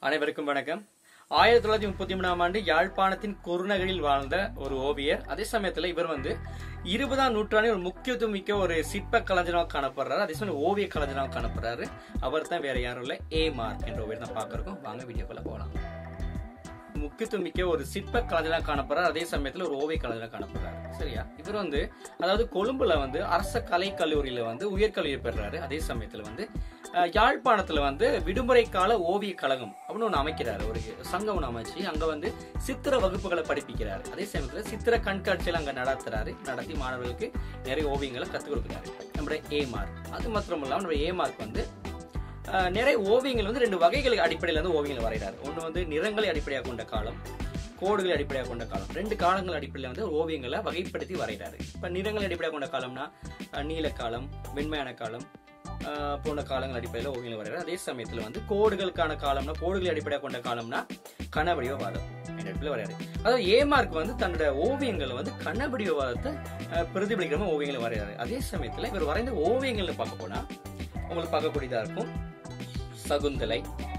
அனைவருக்கும் வணக்கம் ஆயிரத்தி தொள்ளாயிரத்தி முப்பத்தி மூணாம் ஆண்டு யாழ்ப்பாணத்தின் குறுநகரில் வாழ்ந்த ஒரு ஓவியர் அதே சமயத்துல இவர் வந்து இருபதாம் நூற்றாண்டில் ஒரு முக்கியத்துவம் மிக்க ஒரு சிற்ப கலைஞராக காணப்படுறாரு அதே சமயம் ஓவிய கலைஞராக காணப்படுறாரு அவர் தான் வேற யாரும் இல்ல ஏ மார்க் என்ற ஓவியர் தான் பார்க்கறோம் வாங்க வீடியோக்குள்ள போகலாம் முக்கியத்துவம் மிக்க ஒரு சிற்ப கலைஞராக காணப்படுறார் அதே சமயத்துல ஒரு ஓவிய கலைஞராக காணப்படுறாரு சரியா இவர் வந்து அதாவது கொழும்புல வந்து அரச கலை கல்லூரியில வந்து உயர்கல்வி பெறாரு அதே சமயத்துல வந்து அஹ், யாழ்ப்பாணத்துல வந்து விடுமுறை கால ஓவிய கழகம் அப்படின்னு ஒண்ணு அமைக்கிறாரு ஒரு சங்கம் ஒண்ணு அமைச்சு அங்க வந்து சித்திர வகுப்புகளை படிப்பிக்கிறாரு அதே சமயத்துல சித்திர கண்காட்சிகள் அங்க நடத்துறாரு நடத்தி மாணவர்களுக்கு நிறைய ஓவியங்களை கத்துக் கொடுக்குறாரு நம்முடைய ஏ மார்க் அது மாத்திரம் இல்லாம நம்முடைய ஏ மார்க் வந்து அஹ், நிறைய ஓவியங்கள் வந்து ரெண்டு வகைகளுக்கு அடிப்படையில் வந்து ஓவியங்கள் வரைகிறார் ஒன்று வந்து நிறங்களை அடிப்படையாக கொண்ட காலம் கோடுகளை அடிப்படையாக கொண்ட காலம் ரெண்டு காலங்கள் அடிப்படையில் வந்து ஓவியங்களை வகைப்படுத்தி வரைகிறாரு இப்போ நிறங்களை அடிப்படையாக கொண்ட காலம்னா அஹ், நீலக்காலம் வெண்மையான காலம் அஹ், போன்ற காலங்கள் அடிப்படையில் ஓவியங்கள் வரைகிறார் அதே சமயத்தில் வந்து கோடுகளுக்கான காலம்னா கோடுகளை அடிப்படையாக கொண்ட காலம்னா கனவடிவவாதம் என்ற இடத்துல வரையாரு அதாவது ஏ மார்க் வந்து தன்னோட ஓவியங்களை வந்து கனவடிவவாதத்தை அஹ், பிரதிபலிக்கிற மாதிரி ஓவியங்களை வரைகிறாரு அதே சமயத்தில் இவர் வரைந்த ஓவியங்கள்னு பார்க்க போனா உங்களுக்கு பார்க்கக்கூடியதா இருக்கும் சகுந்தலை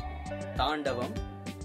தாண்டவம்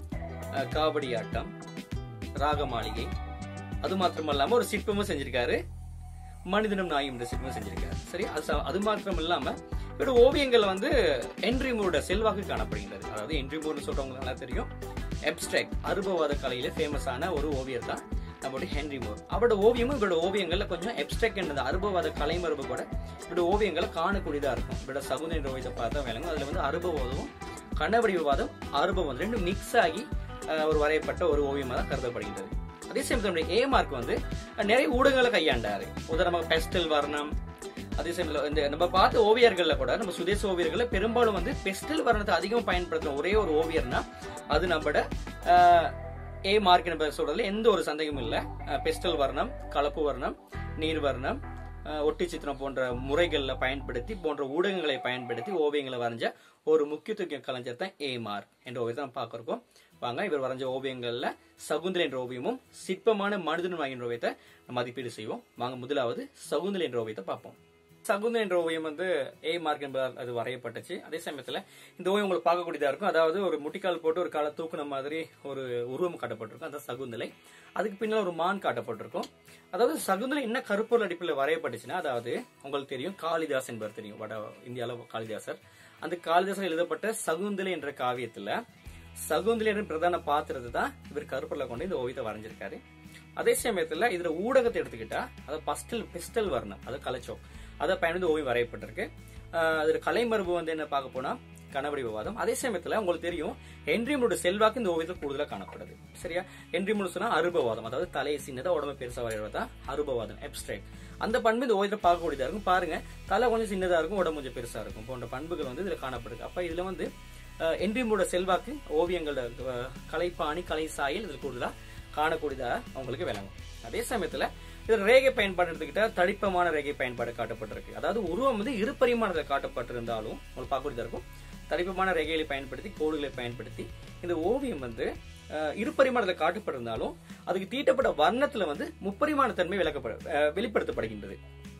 அஹ், காவடியாட்டம் ராகமாளிகை அது மாத்திரமல்லாம ஒரு சிற்பமும் செஞ்சிருக்காரு மனிதனும் நாயும் என்ற சிற்பமும் செஞ்சிருக்காரு சரி அது ச- அது மாத்திரம் இல்லாம இவரோட ஓவியங்கள் வந்து என்ட்ரி மூரோட செல்வாக்கு காணப்படுகின்றது அதாவது என்ட்ரி மூர்னு சொல்றவங்களுக்கு நல்லா தெரியும் எப்ஸ்ட்ராக்ட் அருபவாத கலையில ஃபேமஸான ஒரு ஓவியர் தான் நம்மளுடைய ஹென்ரி மோர் அவரோட ஓவியமும் இவரோட ஓவியங்கள்ல கொஞ்சம் எப்ஸ்ட்ராக்ட் என்னது அருபவாத கலைமரபு கூட இவரோட ஓவியங்களை காணக்கூடியதா இருக்கும் இவரோட சகுந்தர ஓவியத்தை பார்த்தா விளங்கும் அதுல வந்து அருபவாதமும் கண்ணவடிவாதம் அருபவாதம் ரெண்டும் மிக்ஸ் ஆகி அஹ், ஒரு வரையப்பட்ட ஒரு ஓவியமா தான் கருதப்படுகின்றது அதே சமயத்தில் நம்முடைய ஏ மார்க் வந்து அஹ், நிறைய ஊடகங்களை கையாண்டாரு உதாரணமாக பெஸ்டல் வர்ணம் அதே சமயத்தில் இந்த நம்ம பார்த்த ஓவியர்கள்ல கூட நம்ம சுதேச ஓவியர்கள்ல பெரும்பாலும் வந்து பெஸ்டல் வர்ணத்தை அதிகம் பயன்படுத்துற ஒரே ஒரு ஓவியர்னா அது நம்மட அஹ், ஏ மார்க் என்பதை சொல்றதுல எந்த ஒரு சந்தேகமும் இல்ல அஹ், பெஸ்டல் வர்ணம் கலப்பு வர்ணம் நீர் வர்ணம் அஹ், ஒட்டி சித்திரம் போன்ற முறைகள்ல பயன்படுத்தி போன்ற ஊடகங்களை பயன்படுத்தி ஓவியங்களை வரைஞ்ச ஒரு முக்கியத்துவ கலைஞர் தான் ஏ மார்க் என்ற ஓவியத்தை நம்ம பார்க்கிறோம் வாங்க இவர் வரைஞ்ச ஓவியங்கள்ல சகுந்தலை என்ற ஓவியமும் சிற்பமான மனிதன் என்ற ஓவியத்தை மதிப்பீடு செய்வோம் வாங்க முதலாவது சகுந்தலை என்ற ஓவியத்தை பார்ப்போம் சகுந்தலை என்ற ஓவியம் வந்து ஏ மார்க் என்பதால் அது வரையப்பட்டுச்சு அதே சமயத்துல இந்த ஓவியம் உங்களுக்கு பார்க்கக்கூடியதா இருக்கும் அதாவது ஒரு முட்டிக்கால் போட்டு ஒரு காலை தூக்குன மாதிரி ஒரு உருவம் காட்டப்பட்டிருக்கும் அந்த சகுந்தலை அதுக்கு பின்னால் ஒரு மான் காட்டப்பட்டிருக்கும் அதாவது சகுந்தலை என்ன கருப்பொருள் அடிப்படையில் வரையப்பட்டுச்சுன்னா அதாவது உங்களுக்கு தெரியும் காளிதாஸ் என்பவர் தெரியும் வட இந்தியாவில் காளிதாசர் அந்த காளிதாசர் எழுதப்பட்ட சகுந்தலை என்ற காவியத்துல சகுந்தலை என்ற பிரதான பாத்திரத்தை தான் இவர் கருப்பொருளை கொண்டு இந்த ஓவியத்தை வரைஞ்சிருக்காரு அதே சமயத்துல இதுல ஊடகத்தை எடுத்துக்கிட்டா அது பஸ்டல் பிஸ்டல் வர்ணம் அது கலைச்சோக் அதை பயன்படுத்தி ஓவியம் வரையப்பட்டிருக்கு ஆஹ் அதுல கலைமரபு வந்து என்ன பார்க்க போனா கனவடி விவாதம் அதே சமயத்துல உங்களுக்கு தெரியும் ஹென்ரிமோட செல்வாக்கு இந்த ஓவியத்தில் கூடுதலா காணப்படுது சரியா ஹென்ரிமோடு சொன்னா அருபவாதம் அதாவது தலையை சின்னதா உடம்பு பெருசா வரைவதா அருபவாதம் எப்ஸ்ட்ராக்ட் அந்த பண்பு இந்த ஓவியத்தில் பார்க்கக்கூடியதா இருக்கும் பாருங்க தலை கொஞ்சம் சின்னதா இருக்கும் உடம்பு கொஞ்சம் பெருசா இருக்கும் போன்ற பண்புகள் வந்து இதுல காணப்படுது அப்ப இதுல வந்து என்ரிமோட செல்வாக்கு ஓவியங்களோட அஹ், கலைப்பாணி கலை சாயல் இதுல கூடுதலா காணக்கூடியதா அவங்களுக்கு விளங்கும் அதே சமயத்துல இதுல ரேகை பயன்பாடு எடுத்துக்கிட்டா தடிப்பமான ரேகை பயன்பாடு காட்டப்பட்டிருக்கு அதாவது உருவம் வந்து இரு பரிமாணத்தில் காட்டப்பட்டிருந்தாலும் உங்களுக்கு பார்க்கக்கூடியதா இருக்கும் தடிப்பமான ரேகைகளை பயன்படுத்தி கோடுகளை பயன்படுத்தி இந்த ஓவியம் வந்து அஹ், இரு பரிமாணத்தில் காட்டப்பட்டிருந்தாலும் அதுக்கு தீட்டப்பட்ட வர்ணத்துல வந்து முப்பரிமாண தன்மை விளக்கப்பட அஹ், வெளிப்படுத்தப்படுகின்றது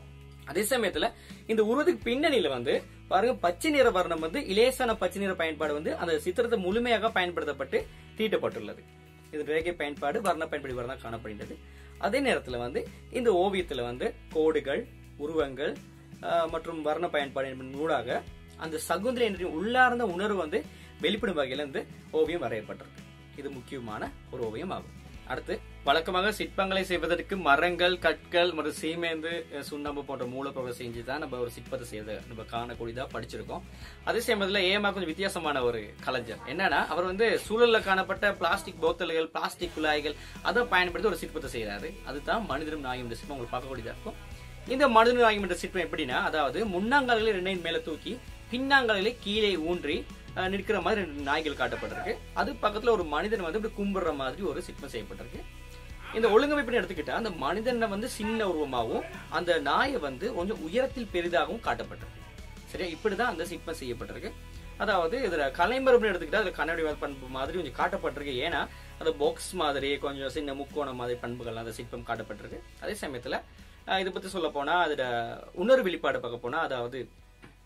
அதே சமயத்துல இந்த உருவத்துக்கு பின்னணியில வந்து பாருங்க பச்சை நிற வர்ணம் வந்து இலேசான பச்சை நிற பயன்பாடு வந்து அந்த சித்திரத்தை முழுமையாக பயன்படுத்தப்பட்டு தீட்டப்பட்டுள்ளது இது ரேகை பயன்பாடு வர்ண பயன்பாடு வர்ணம் காணப்படுகின்றது அதே நேரத்துல வந்து இந்த ஓவியத்துல வந்து கோடுகள் உருவங்கள் ஆஹ், மற்றும் வர்ண பயன்பாடு என்பதன் ஊடாக அந்த சகுந்தலை என்ற உள்ளார்ந்த உணர்வு வந்து வெளிப்படும் வகையில இந்த ஓவியம் வரையப்பட்டிருக்கு இது முக்கியமான ஒரு ஓவியம் ஆகும் அடுத்து வழக்கமாக சிற்பங்களை செய்வதற்கு மரங்கள் கற்கள் மற்றும் சீமேந்து அஹ், சுண்ணாம்பு போன்ற மூலப்பொருள் செஞ்சு தான் நம்ம ஒரு சிற்பத்தை செய்யறது நம்ம காணக்கூடியதா படிச்சிருக்கோம் அதே சமயத்துல ஏமா கொஞ்சம் வித்தியாசமான ஒரு கலைஞர் என்னன்னா அவர் வந்து சூழல்ல காணப்பட்ட பிளாஸ்டிக் போத்தல்கள் பிளாஸ்டிக் குழாய்கள் அதை பயன்படுத்தி ஒரு சிற்பத்தை செய்யறாரு அதுதான் மனிதரும் நாயும் என்ற சிற்பம் உங்களுக்கு பார்க்கக்கூடியதா இருக்கும் இந்த மனிதனும் நாயும் என்ற சிற்பம் எப்படின்னா அதாவது முன்னாங்கால்களை ரெண்டையும் மேல தூக்கி பின்னாங்கால்களை கீழே ஊன்றி அஹ், நிற்கிற மாதிரி ரெண்டு நாய்கள் காட்டப்பட்டிருக்கு அது பக்கத்துல ஒரு மனிதன் வந்து இப்படி கும்பிடுற மாதிரி ஒரு சிற்பம் செய்யப்பட்டிருக்கு இந்த ஒழுங்கமைப்புன்னு எடுத்துக்கிட்டா அந்த மனிதனை வந்து சின்ன உருவமாகவும் அந்த நாயை வந்து கொஞ்சம் உயரத்தில் பெரிதாகவும் காட்டப்பட்டிருக்கு சரியா இப்படிதான் அந்த சிற்பம் செய்யப்பட்டிருக்கு அதாவது இதுல கலைமரபுன்னு எடுத்துக்கிட்டா அதுல கண்ணாடி பண்பு மாதிரி கொஞ்சம் காட்டப்பட்டிருக்கு ஏன்னா அந்த பாக்ஸ் மாதிரி கொஞ்சம் சின்ன முக்கோணம் மாதிரி பண்புகள் அந்த சிற்பம் காட்டப்பட்டிருக்கு அதே சமயத்துல அஹ், இதை பத்தி சொல்ல போனா அதுல உணர்வு வெளிப்பாடு பார்க்க போனா அதாவது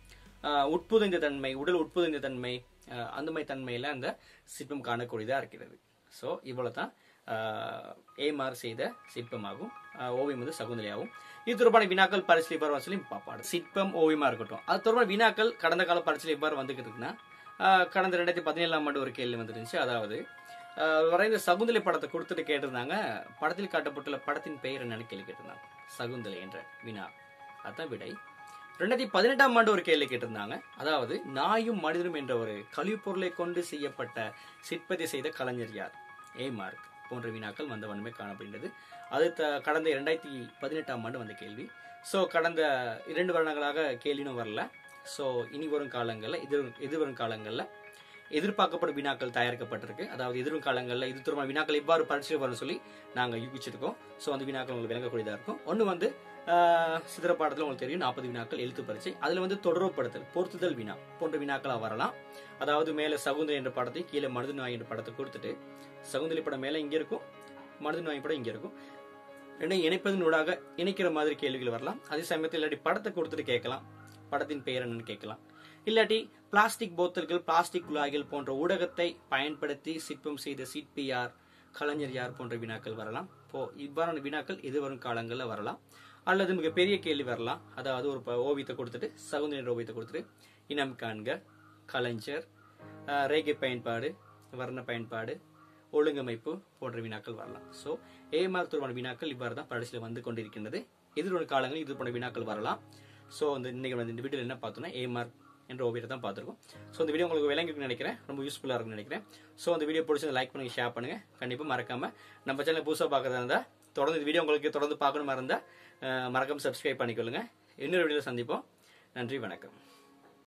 ஆஹ், உட்புதைந்த தன்மை உடல் உட்புதைந்த தன்மை ஆஹ், அந்த மாதிரி தன்மையில அந்த சிற்பம் காணக்கூடியதா இருக்கிறது ஸோ இவ்வளவு தான் ஏமார் செய்த சிற்பமாகும் ஆஹ், ஓவியம் வந்து சகுந்தலையாகும் இது தொடர்பான வினாக்கள் பரிசீலி எவ்வாறு சொல்லி பார்ப்பாடு சிற்பம் ஓவியமா இருக்கட்டும் அது தொடர்பான வினாக்கள் கடந்த கால பரிசீலி எவ்வாறு வந்துகிட்டு இருக்குன்னா ஆஹ், கடந்த ரெண்டாயிரத்தி பதினேழாம் ஆண்டு ஒரு கேள்வி வந்துருந்துச்சு அதாவது ஆஹ், வரைந்த சகுந்தலை படத்தை கொடுத்துட்டு கேட்டிருந்தாங்க படத்தில் காட்டப்பட்டுள்ள படத்தின் பெயர் என்னன்னு கேள்வி கேட்டிருந்தாங்க சகுந்தலை என்ற வினா அதான் விடை ரெண்டாயிரத்தி பதினெட்டாம் ஆண்டு ஒரு கேள்வி கேட்டிருந்தாங்க அதாவது நாயும் மனிதனும் என்ற ஒரு கழிவுப்பொருளை கொண்டு செய்யப்பட்ட சிற்பத்தை செய்த கலைஞர் யார் ஏ மார்க் போன்ற வினாக்கள் வந்த வண்ணமே காணப்படுகிறது அது த- கடந்த இரண்டாயிரத்தி பதினெட்டாம் ஆண்டு வந்த கேள்வி ஸோ கடந்த இரண்டு வருடங்களாக கேள்வினும் வரல ஸோ இனி வரும் காலங்களில் எதிர் எதிர்வரும் காலங்களில் எதிர்பார்க்கப்படும் வினாக்கள் தயாரிக்கப்பட்டிருக்கு அதாவது எதிரும் காலங்களில் இது தொடர்பான வினாக்கள் எவ்வாறு பரிசீலனை வரும்னு சொல்லி நாங்கள் யூகிச்சிருக்கோம் ஸோ அந்த வினாக்கள் உங்களுக்கு விளங்கக்கூடியதாக இருக்கும் ஒன்று வந்து ஆஹ், சித்திர பாடத்தில் உங்களுக்கு தெரியும் நாற்பது வினாக்கள் எழுத்து பரீட்சை அதில் வந்து தொடர்புபடுத்தல் பொருத்துதல் வினா போன்ற வினாக்களாக வரலாம் அதாவது மேலே சகுந்தலை என்ற படத்தை கீழே மனித நாய் என்ற படத்தை கொடுத்துட்டு சகுந்தலை படம் மேலே இங்கே இருக்கும் மனித நாய் படம் இங்கே இருக்கும் ரெண்டையும் இணைப்பதன் ஊடாக இணைக்கிற மாதிரி கேள்விகள் வரலாம் அதே சமயத்தில் இல்லாட்டி படத்தை கொடுத்துட்டு கேட்கலாம் படத்தின் பெயர் என்னன்னு கேட்கலாம் இல்லாட்டி பிளாஸ்டிக் போத்தல்கள் பிளாஸ்டிக் குழாய்கள் போன்ற ஊடகத்தை பயன்படுத்தி சிற்பம் செய்த சிற்பி யார் கலைஞர் யார் போன்ற வினாக்கள் வரலாம் இப்போ இவ்வாறான வினாக்கள் எதிர்வரும் காலங்களில் வரலாம் அல்லது மிகப்பெரிய கேள்வி வரலாம் அதாவது ஒரு ப- ஓவியத்தை கொடுத்துட்டு சகுந்தர ஓவியத்தை கொடுத்துட்டு இனம் காண்க கலைஞர் ஆஹ், ரேகை பயன்பாடு வர்ண பயன்பாடு ஒழுங்கமைப்பு போன்ற வினாக்கள் வரலாம் ஸோ ஏமார் தொடர்பான வினாக்கள் இவ்வாறு தான் பரிசில் வந்து கொண்டிருக்கின்றது எதிர்வரும் காலங்களில் இது போன்ற வினாக்கள் வரலாம் ஸோ இந்த இன்னைக்கு வந்து இந்த வீடியோவில் என்ன பார்த்தோம்னா ஏமார் என்ற ஓவியத்தை தான் பார்த்துருக்கோம் ஸோ இந்த வீடியோ உங்களுக்கு விளங்கிருக்குன்னு நினைக்கிறேன் ரொம்ப யூஸ்ஃபுல்லாக இருக்கும்னு நினைக்கிறேன் ஸோ அந்த வீடியோ பிடிச்சி லைக் பண்ணுங்க ஷேர் பண்ணுங்க கண்டிப்பாக மறக்காம நம்ம சேனல் புதுசாக பார்க்கறதா இருந்தால் தொடர்ந்து இந்த வீடியோ உங்களுக்கு தொடர்ந்து பார்க்கணுமா இருந்தால் மறக்காம சப்ஸ்கிரைப் பண்ணிக்கொள்ளுங்க இன்னொரு வீடியோவில் சந்திப்போம் நன்றி வணக்கம்